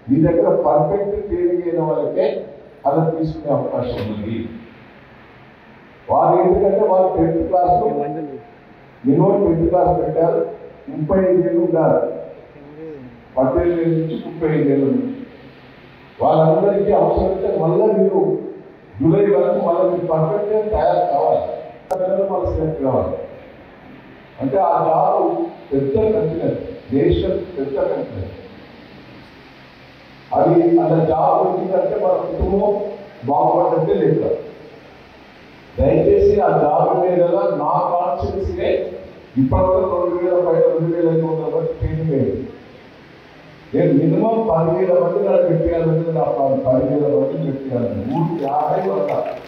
మీ దగ్గర perfect training అయిన వాళ్ళకే అలా తీసుకునే అవకాశం ఉంది వాళ్ళు ఎందుకంటే వాళ్ళు tenth class minimum tenth class పెట్టారు ముప్పై ఐదు ఏళ్ళు ఉండాలి పద్దెనిమిది ఏళ్ళ నుంచి ముప్పై ఐదు ఏళ్ళ నుంచి వాళ్ళందరికీ అవసరమైతే మళ్ళీ మీరు జూలై వరకు మళ్ళీ మీరు పర్ఫెక్ట్గా తయారు కావాలి పిల్లలు మళ్ళీ సెలెక్ట్ కావాలి అంటే ఆ జాబ్ పెద్ద కంపెనీ దేశం పెద్ద కంపెనీ అది అలా జాబ్ వచ్చిందంటే మన కుటుంబం బాగుపడ్డంటే లెక్క దయచేసి ఆ జాబ్ మీద నా కాన్స్టిట్యూన్సీనే ఇప్పటివరకు రెండు వేల పైన రెండు వేల ఐదు వందల మంది ట్రైనింగ్ అయ్యింది నేను మినిమం పదివేల మంది నాకు పెట్టాలంటే నా ప్లాన్ పదివేల మంది పెట్టాలని ఊరికి యాభై వంద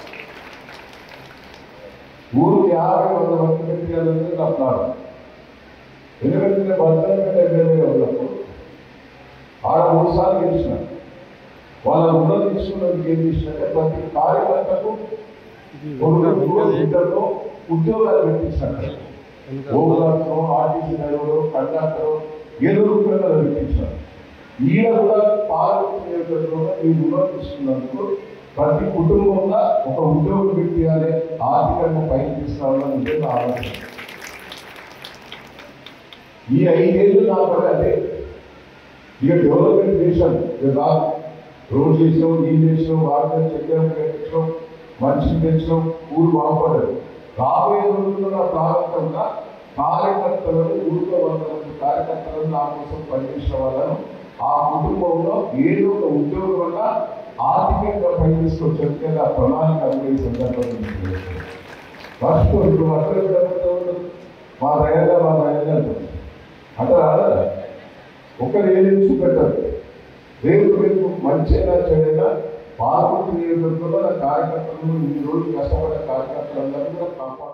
ఊరికి యాభై వంద మంది పెట్టాలంటే నా ప్లాన్ ఎందుకంటే నేను భద్రంగా ఎమ్మెల్యేగా ఉన్నప్పుడు ఆడ మూడు సార్లు గెలిచిన వాళ్ళ రుణం తీసుకున్నందుకు ఏం చేసినట్టే ప్రతి కార్యకర్తకు కొడుకు ఇద్దరు ఉద్యోగాలు పెట్టించారు ఓగులాటో ఆర్టీసీ నడువులో కండక్టర్ ఏదో రూపంలో పెట్టించారు ఈయన కూడా పార్వతి నియోజకవర్గంలో ఈ రుణం తీసుకున్నందుకు ప్రతి కుటుంబంలో ఒక ఉద్యోగం పెట్టాలి ఆర్థికంగా పైకి తీసుకురావాలని ఉంటే నా ఆలోచన ఈ ఐదేళ్ళు నా పని అదే ఇక డెవలప్మెంట్ చేశాం ఇక కాదు రోడ్ చేసినాం నీళ్ళు చేసినాం వాటర్ చెక్కాం పెట్టించడం మనిషిని పెంచడం ఊరు బాగుపడదు రాబోయే రోజుల్లో నా ప్రారంభంగా కార్యకర్తలను ఊరిలో వంద మంది కార్యకర్తలను నా కోసం పనిచేసిన వాళ్ళను ఆ కుటుంబంలో ఏదో ఒక ఉద్యోగం వల్ల ఆర్థికంగా పై తీసుకొచ్చే ఆ ప్రణాళిక అమలు ఈ సందర్భంగా ఫస్ట్ ఇప్పుడు అక్కడ ఉండదు మా దయగా మా దయగా అంటుంది అంటే రాదా ఒకరు ఏది చూపెట్టారు రేపు రేపు మంచిగా చెడైనా పార్వతి నియోజకవర్గంలో నా కార్యకర్తలు ఈ రోజు కష్టపడే కార్యకర్తలందరూ కూడా కాపాడు